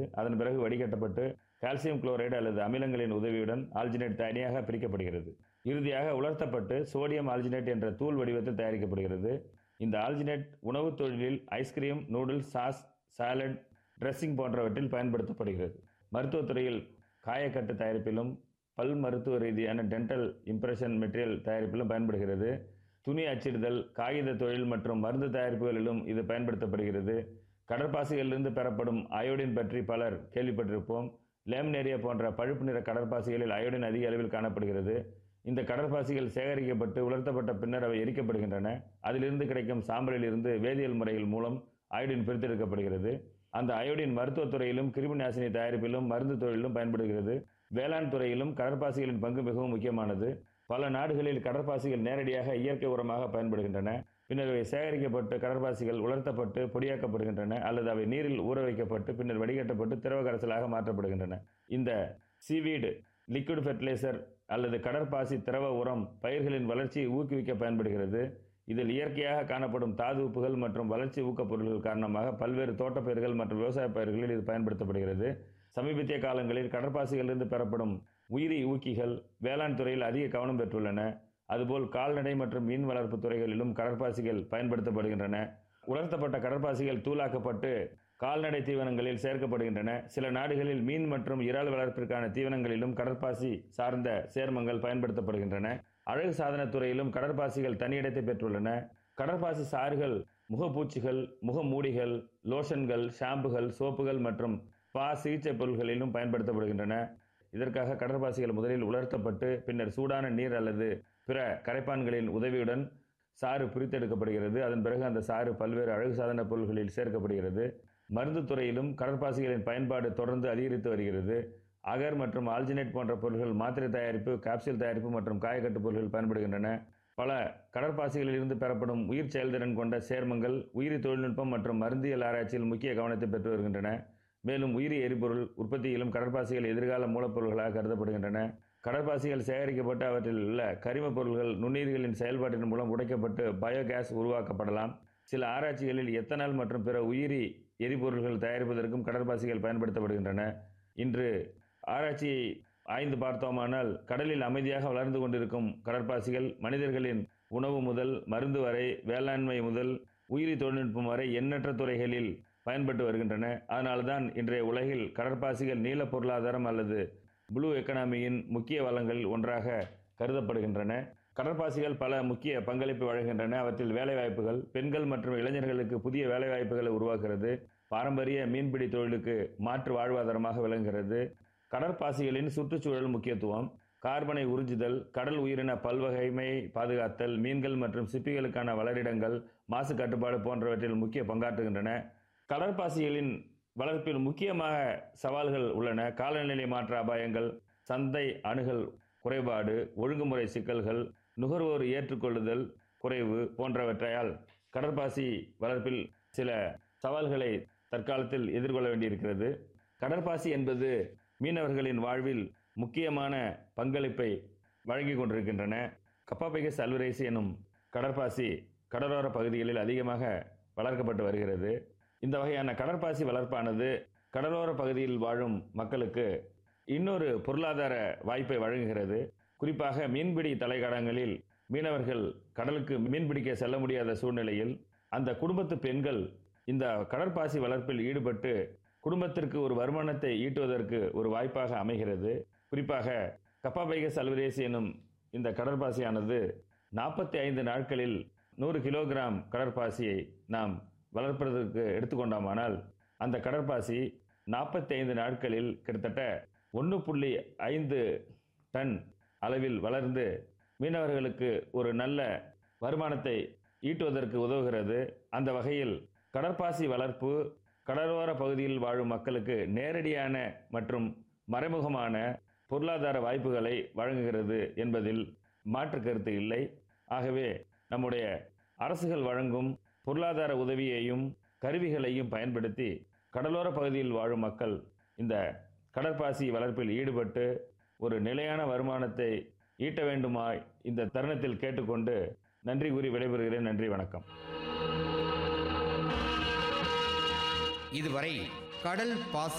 அதன் பிறகு வடிகட்டப்பட்டு calcium chloride அல்லது அமிலங்களின் உதவியுடன் ஆல்ஜினேட் தனியாக பிரிக்கப்படுகிறது இறுதியாக உலர்த்தப்பட்டு சோடியம் ஆல்ஜினேட் என்ற தூள் வடிவத்தில் தயாரிக்கப்படுகிறது இந்த ஆல்ஜினேட் உணவுத் தொழிலில் ice cream noodles sauce salad dressing போன்றவற்றில் பயன்படுத்தப்படுகிறது மருத்துவத்துறையில் காயக்கட்டு தயாரிப்பிலும் பல் மருத்துவ ரீதியான டென்டல் இம்ப்ரெஷன் மெட்டீரியல் தயாரிப்பிலும் பயன்படுகிறது துணி அச்சிடுதல் காகித தொழில் மற்றும் மருந்து தயாரிப்புகளிலும் இது பயன்படுத்தப்படுகிறது கடற்பாசிகளிலிருந்து பெறப்படும் அயோடின் பற்றி பலர் கேள்விப்பட்டிருப்போம் லேமினேரியா போன்ற பழுப்பு நிற கடற்பாசிகளில் அயோடின் அதிக அளவில் காணப்படுகிறது இந்த கடற்பாசிகள் சேகரிக்கப்பட்டு உலர்த்தப்பட்ட பின்னர் அவை எரிக்கப்படுகின்றன அதிலிருந்து கிடைக்கும் சாம்பலில் இருந்து வேதியியல் முறைகள் மூலம் அயோடின் பிரித்தெடுக்கப்படுகிறது அந்த அயோடின் மருத்துவத் துறையிலும் கிருமி நாசினி தயாரிப்பிலும் மருந்து தொழிலிலும் பயன்படுகிறது வேளாண் துறையிலும் கடற்பாசிகளின் பங்கு மிகவும் முக்கியமானது பல நாடுகளில் கடற்பாசிகள் நேரடியாக இயற்கை உரமாக பயன்படுகின்றன பின்னர் அவை சேகரிக்கப்பட்டு கடற்பாசிகள் உலர்த்தப்பட்டு பொடியாக்கப்படுகின்றன அல்லது அவை நீரில் ஊற வைக்கப்பட்டு பின்னர் வடிகட்டப்பட்டு திரவ கரைசலாக மாற்றப்படுகின்றன இந்த சீவீடு லிக்விட் ஃபெர்டிலைசர் அல்லது கடற்பாசி திரவ உரம் பயிர்களின் வளர்ச்சியை ஊக்குவிக்க பயன்படுகிறது இதில் இயற்கையாக காணப்படும் தாது உப்புகள் மற்றும் வளர்ச்சி ஊக்கப் பொருட்கள் காரணமாக பல்வேறு தோட்டப்பயிர்கள் மற்றும் விவசாய பயிர்களில் இது பயன்படுத்தப்படுகிறது சமீபத்திய காலங்களில் கடற்பாசிகளிலிருந்து பெறப்படும் உயிரி ஊக்கிகள் வேளாண் துறையில் அதிக கவனம் பெற்றுள்ளன அதுபோல் கால்நடை மற்றும் மீன் வளர்ப்பு துறைகளிலும் கடற்பாசிகள் பயன்படுத்தப்படுகின்றன உலர்த்தப்பட்ட கடற்பாசிகள் தூளாக்கப்பட்டு கால்நடை தீவனங்களில் சேர்க்கப்படுகின்றன சில நாடுகளில் மீன் மற்றும் இறால் வளர்ப்பிற்கான தீவனங்களிலும் கடற்பாசி சார்ந்த சேர்மங்கள் பயன்படுத்தப்படுகின்றன அழகு சாதன துறையிலும் கடற்பாசிகள் தனியிடத்தை பெற்றுள்ளன கடற்பாசி சாறுகள் முகப்பூச்சிகள் முகமூடிகள் லோஷன்கள் ஷாம்புகள் சோப்புகள் மற்றும் பா சிகிச்சை பொருட்களிலும் பயன்படுத்தப்படுகின்றன இதற்காக கடற்பாசிகள் முதலில் உலர்த்தப்பட்டு பின்னர் சூடான நீர் அல்லது பிற கரைப்பான்களின் உதவியுடன் சாறு பிரித்தெடுக்கப்படுகிறது அதன் பிறகு அந்த சாறு பல்வேறு அழகு சாதன பொருட்களில் சேர்க்கப்படுகிறது மருந்து துறையிலும் கடற்பாசிகளின் பயன்பாடு தொடர்ந்து அதிகரித்து வருகிறது அகர் மற்றும் ஆல்ஜினேட் போன்ற பொருட்கள் மாத்திரை தயாரிப்பு காப்சில் தயாரிப்பு மற்றும் காயக்கட்டு பொருட்கள் பயன்படுகின்றன பல கடற்பாசிகளில் இருந்து பெறப்படும் உயிர் செயல்திறன் கொண்ட சேர்மங்கள் உயிரி தொழில்நுட்பம் மற்றும் மருந்தியல் ஆராய்ச்சியில் முக்கிய கவனத்தை பெற்று வருகின்றன மேலும் உயிரி எரிபொருள் உற்பத்தியிலும் கடற்பாசிகள் எதிர்கால மூலப்பொருள்களாக கருதப்படுகின்றன கடற்பாசிகள் சேகரிக்கப்பட்டு அவற்றில் உள்ள கரிமப் பொருள்கள் நுண்ணுயிர்களின் செயல்பாட்டின் மூலம் உடைக்கப்பட்டு பயோகேஸ் உருவாக்கப்படலாம் சில ஆராய்ச்சிகளில் எத்தனால் மற்றும் பிற உயிரி எரிபொருள்கள் தயாரிப்பதற்கும் கடற்பாசிகள் பயன்படுத்தப்படுகின்றன இன்று ஆராய்ச்சியை ஆய்ந்து பார்த்தோமானால் கடலில் அமைதியாக வளர்ந்து கொண்டிருக்கும் கடற்பாசிகள் மனிதர்களின் உணவு முதல் மருந்து வரை வேளாண்மை முதல் உயிரி தொழில்நுட்பம் வரை எண்ணற்ற துறைகளில் பயன்பட்டு வருகின்றன அதனால்தான் இன்றைய உலகில் கடற்பாசிகள் நீல பொருளாதாரம் அல்லது ப்ளூ எக்கனாமியின் முக்கிய வளங்களில் ஒன்றாக கருதப்படுகின்றன கடற்பாசிகள் பல முக்கிய பங்களிப்பு வழங்குகின்றன அவற்றில் வேலைவாய்ப்புகள் பெண்கள் மற்றும் இளைஞர்களுக்கு புதிய வேலைவாய்ப்புகளை உருவாக்குகிறது பாரம்பரிய மீன்பிடி தொழிலுக்கு மாற்று வாழ்வாதாரமாக விளங்குகிறது கடற்பாசிகளின் சுற்றுச்சூழல் முக்கியத்துவம் கார்பனை உறிஞ்சுதல் கடல் உயிரின பல்வகைமையை பாதுகாத்தல் மீன்கள் மற்றும் சிப்பிகளுக்கான வளரிடங்கள் மாசு கட்டுப்பாடு போன்றவற்றில் முக்கிய பங்காற்றுகின்றன கடற்பாசிகளின் வளர்ப்பில் முக்கியமாக சவால்கள் உள்ளன காலநிலை மாற்ற அபாயங்கள் சந்தை அணுகல் குறைபாடு ஒழுங்குமுறை சிக்கல்கள் நுகர்வோர் ஏற்றுக்கொள்ளுதல் குறைவு போன்றவற்றையால் கடற்பாசி வளர்ப்பில் சில சவால்களை தற்காலத்தில் எதிர்கொள்ள வேண்டியிருக்கிறது கடற்பாசி என்பது மீனவர்களின் வாழ்வில் முக்கியமான பங்களிப்பை வழங்கி கொண்டிருக்கின்றன கப்பாபைகஸ் அல்வரைசி எனும் கடற்பாசி கடலோர பகுதிகளில் அதிகமாக வளர்க்கப்பட்டு வருகிறது இந்த வகையான கடற்பாசி வளர்ப்பானது கடலோர பகுதியில் வாழும் மக்களுக்கு இன்னொரு பொருளாதார வாய்ப்பை வழங்குகிறது குறிப்பாக மீன்பிடி தலைக்கடங்களில் மீனவர்கள் கடலுக்கு மீன்பிடிக்க செல்ல முடியாத சூழ்நிலையில் அந்த குடும்பத்து பெண்கள் இந்த கடற்பாசி வளர்ப்பில் ஈடுபட்டு குடும்பத்திற்கு ஒரு வருமானத்தை ஈட்டுவதற்கு ஒரு வாய்ப்பாக அமைகிறது குறிப்பாக கப்பாபைகஸ் அல்வரேசி எனும் இந்த கடற்பாசியானது நாற்பத்தி ஐந்து நாட்களில் நூறு கிலோகிராம் கடற்பாசியை நாம் வளர்ப்பதற்கு எடுத்துக்கொண்டோமானால் அந்த கடற்பாசி நாற்பத்தி ஐந்து நாட்களில் கிட்டத்தட்ட ஒன்று புள்ளி ஐந்து டன் அளவில் வளர்ந்து மீனவர்களுக்கு ஒரு நல்ல வருமானத்தை ஈட்டுவதற்கு உதவுகிறது அந்த வகையில் கடற்பாசி வளர்ப்பு கடலோர பகுதியில் வாழும் மக்களுக்கு நேரடியான மற்றும் மறைமுகமான பொருளாதார வாய்ப்புகளை வழங்குகிறது என்பதில் மாற்று கருத்து இல்லை ஆகவே நம்முடைய அரசுகள் வழங்கும் பொருளாதார உதவியையும் கருவிகளையும் பயன்படுத்தி கடலோர பகுதியில் வாழும் மக்கள் இந்த கடற்பாசி வளர்ப்பில் ஈடுபட்டு ஒரு நிலையான வருமானத்தை ஈட்ட வேண்டுமாய் இந்த தருணத்தில் கேட்டுக்கொண்டு நன்றி கூறி விடைபெறுகிறேன் நன்றி வணக்கம் இதுவரை கடல் பாசி